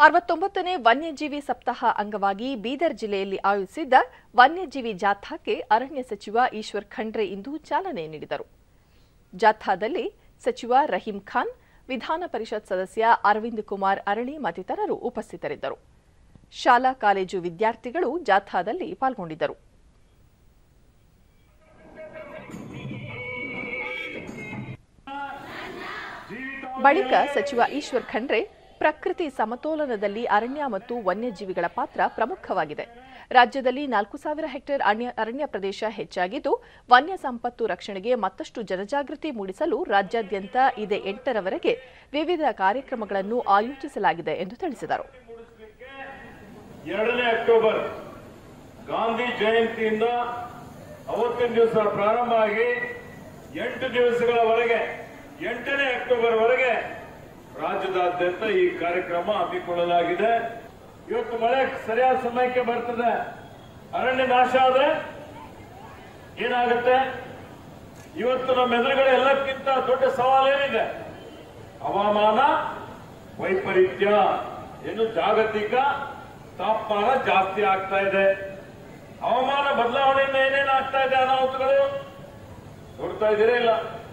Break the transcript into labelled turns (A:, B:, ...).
A: ಅರವತ್ತೊಂಬತ್ತನೇ ವನ್ಯಜೀವಿ ಸಪ್ತಾಹ ಅಂಗವಾಗಿ ಬೀದರ್ ಜಿಲ್ಲೆಯಲ್ಲಿ ಆಯೋಜಿಸಿದ್ದ ವನ್ಯಜೀವಿ ಜಾಥಾಕ್ಕೆ ಅರಣ್ಯ ಸಚಿವ ಈಶ್ವರ್ ಖಂಡ್ರೆ ಇಂದು ಚಾಲನೆ ನೀಡಿದರು ಜಾಥಾದಲ್ಲಿ ಸಚಿವ ರಹೀಂ ಖಾನ್ ವಿಧಾನ ಪರಿಷತ್ ಸದಸ್ಯ ಅರವಿಂದ್ ಕುಮಾರ್ ಅರಳಿ ಮತ್ತಿತರರು ಉಪಸ್ಥಿತರಿದ್ದರು ಶಾಲಾ ಕಾಲೇಜು ವಿದ್ಯಾರ್ಥಿಗಳು ಜಾಥಾದಲ್ಲಿ ಪಾಲ್ಗೊಂಡಿದ್ದರು ಬಳಿಕ ಸಚಿವ ಈಶ್ವರ್ ಖಂಡ್ರೆ ಪ್ರಕೃತಿ ಸಮತೋಲನದಲ್ಲಿ ಅರಣ್ಯ ಮತ್ತು ವನ್ಯಜೀವಿಗಳ ಪಾತ್ರ ಪ್ರಮುಖವಾಗಿದೆ ರಾಜ್ಯದಲ್ಲಿ ನಾಲ್ಕು ಸಾವಿರ ಹೆಕ್ಟೇರ್ ಅರಣ್ಯ ಅರಣ್ಯ ಪ್ರದೇಶ ಹೆಚ್ಚಾಗಿದ್ದು ವನ್ಯ ಸಂಪತ್ತು ರಕ್ಷಣೆಗೆ ಮತ್ತಷ್ಟು ಜನಜಾಗೃತಿ ಮೂಡಿಸಲು ರಾಜ್ಯಾದ್ಯಂತ ಇದೇ ಎಂಟರವರೆಗೆ ವಿವಿಧ ಕಾರ್ಯಕ್ರಮಗಳನ್ನು ಆಯೋಜಿಸಲಾಗಿದೆ ಎಂದು ತಿಳಿಸಿದರು
B: ಎರಡನೇ ಅಕ್ಟೋಬರ್ ಗಾಂಧಿ ಜಯಂತಿಯಿಂದ ಅವತ್ತಿನ ದಿವಸ ಪ್ರಾರಂಭ ಆಗಿ ಎಂಟು ದಿವಸಗಳವರೆಗೆ ಎಂಟನೇ ಅಕ್ಟೋಬರ್ ವರೆಗೆ ರಾಜ್ಯದಾದ್ಯಂತ ಈ ಕಾರ್ಯಕ್ರಮ ಹಮ್ಮಿಕೊಳ್ಳಲಾಗಿದೆ ಇವತ್ತು ಮಳೆ ಸರಿಯಾದ ಸಮಯಕ್ಕೆ ಬರ್ತದೆ ಅರಣ್ಯ ನಾಶ ಆದ್ರೆ ಏನಾಗುತ್ತೆ ಇವತ್ತು ನಮ್ಮ ಎದುರುಗಡೆ ಎಲ್ಲಕ್ಕಿಂತ ದೊಡ್ಡ ಸವಾಲೇನಿದೆ ಹವಾಮಾನ ವೈಪರೀತ್ಯ ಏನು ಜಾಗತಿಕ ತಾಪಮಾನ ಜಾಸ್ತಿ ಆಗ್ತಾ ಇದೆ ಹವಾಮಾನ ಬದಲಾವಣೆಯಿಂದ ಏನೇನು ಆಗ್ತಾ ಇದೆ ಅನಾಹುತಗಳು ನೋಡ್ತಾ ಇದ್ದೀರಾ ಇಲ್ಲ